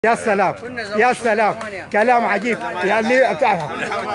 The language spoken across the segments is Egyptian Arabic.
يا سلام يا سلام كلام عجيب يعني بتعرف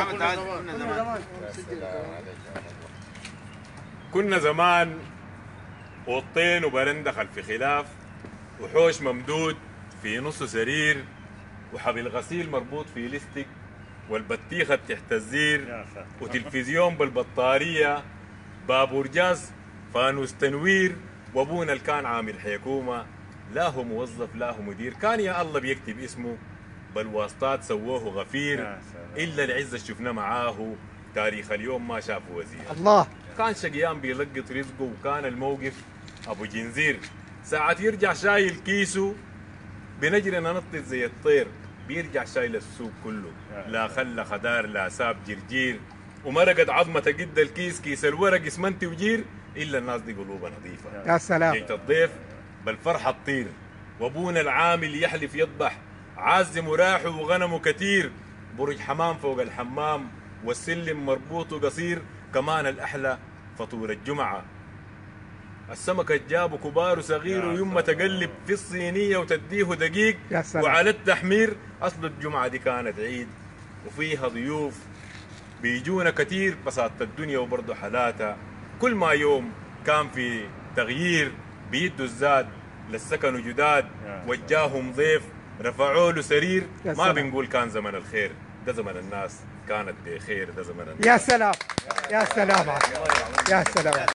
كنا زمان اوضتين وبرندة خلف خلاف وحوش ممدود في نص سرير وحبل غسيل مربوط في لستك والبطيخة تحت الزير وتلفزيون بالبطارية بابور جاز فانوس تنوير وابونا اللي كان عامل حكومة لا هو موظف لا هو مدير كان يا الله بيكتب اسمه بالواسطات سووه غفير يا سلام. إلا العزة اللي شفنا معاه تاريخ اليوم ما شافه وزير الله كان شقيان بيلقط رزقه وكان الموقف ابو جنزير ساعات يرجع شايل كيسه بنجري ننطط زي الطير بيرجع شايل السوق كله لا خلى خدار لا ساب جرجير ومرقت عظمة قد الكيس كيس الورق اسمنتي وجير الا الناس دي قلوبها نظيفه يا سلام جيت الضيف بالفرحة تطير وابونا العامل يحلف يذبح عازم وراحه وغنمه كتير برج حمام فوق الحمام والسلم مربوط وقصير كمان الأحلى فطور الجمعة السمكة جابوا كبار وصغير يا ويما تقلب في الصينية وتديه دقيق يا سلام. وعلى التحمير أصل الجمعة دي كانت عيد وفيها ضيوف بيجونا كتير بساطة الدنيا وبرضه حالاتها كل ما يوم كان في تغيير بيدوا الزاد للسكن وجداد يا وجاهم ضيف رفعوا له سرير يا ما سلام. بنقول كان زمن الخير ده زمن الناس كانت بخير ده زمن الناس يا سلام يا سلام يا سلام